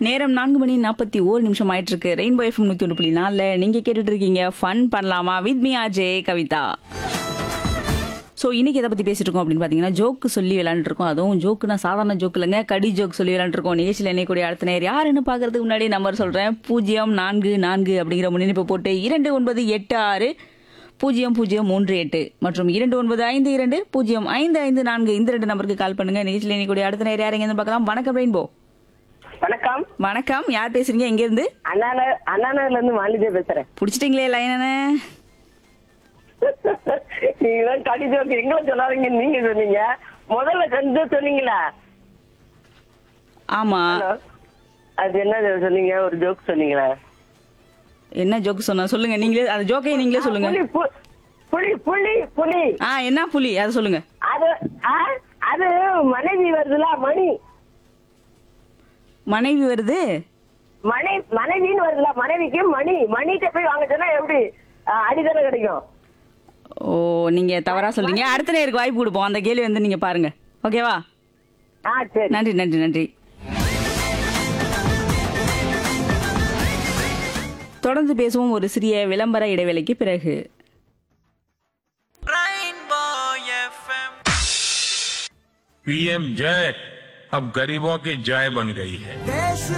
நேரம் நான்கு மணி நாற்பத்தி ஓரு நிமிஷம் ஆயிட்டு இருக்கு ரெயின்போ எஃப்எம் நூத்தி ஒன்று புள்ளி நாலுல நீங்க கேட்டுட்டு இருக்கீங்க ஃபன் பண்ணலாமா with me Ajay Kavitha so இன்னைக்கு எதை பத்தி பேசிட்டு இருக்கோம் அப்படின்னு பாத்தீங்கன்னா ஜோக்கு சொல்லி விளையாண்டு இருக்கோம் அதுவும் ஜோக்குனா சாதாரண ஜோக் இல்லைங்க கடி ஜோக் சொல்லி விளையாண்டு இருக்கோம் நிகழ்ச்சியில் என்னக்கூடிய அடுத்த நேர் யாருன்னு பாக்குறதுக்கு முன்னாடி நம்பர் சொல்றேன் பூஜ்ஜியம் நான்கு நான்கு அப்படிங்கிற முன்னிணைப்பு போட்டு இரண்டு ஒன்பது எட்டு ஆறு பூஜ்ஜியம் பூஜ்ஜியம் மூன்று எட்டு மற்றும் இரண்டு ஒன்பது ஐந்து இரண்டு பூஜ்ஜியம் ஐந்து ஐந்து நான்கு இந்த ரெண்டு நம்பருக்கு கால் பண்ணுங்க நிகழ்ச்சியில் என்னக்கூடிய அடுத்த நேர் யாருங்க பார்க்கலாம் வணக்கம் ரெயின்போ வணக்கம் வணக்கம் யார் பேசுறீங்க எங்க இருந்து அண்ணாநகர் அண்ணாநகர்ல இருந்து மாலிஜே பேசுறேன் புடிச்சிட்டீங்களே லைனே நீங்க தான் கடி ஜோக்கு எங்களை சொல்லாதீங்க நீங்க சொன்னீங்க முதல்ல கொஞ்சம் சொன்னீங்களா ஆமா ஹலோ அது என்ன சொன்னீங்க ஒரு ஜோக் சொன்னீங்களா என்ன ஜோக் சொன்னா சொல்லுங்க நீங்களே அந்த ஜோக்கையை நீங்களே சொல்லுங்க புலி பு- புலி புலி புலி ஆ என்ன புலி அதை சொல்லுங்க அது ஆ, அது மனைவி வருதுல மணி மனைவி வருது மனை மனைவின்னு வருதுல மனைவிக்கு மணி மணிகிட்ட போய் வாங்க சொன்னா எப்படி ஆ, அடிதானே கிடைக்கும் ஓ நீங்க தவறா சொல்றீங்க அடுத்த நேருக்கு வாய்ப்பு கொடுப்போம் அந்த கேள்வி வந்து நீங்க பாருங்க ஓகேவா ஆ சரி நன்றி நன்றி நன்றி தொடர்ந்து பேசுவோம் ஒரு சிறிய விளம்பர இடைவேளைக்கு பிறகு Rainbow FM. पीएम जय अब गरीबों की जय बन गई है देश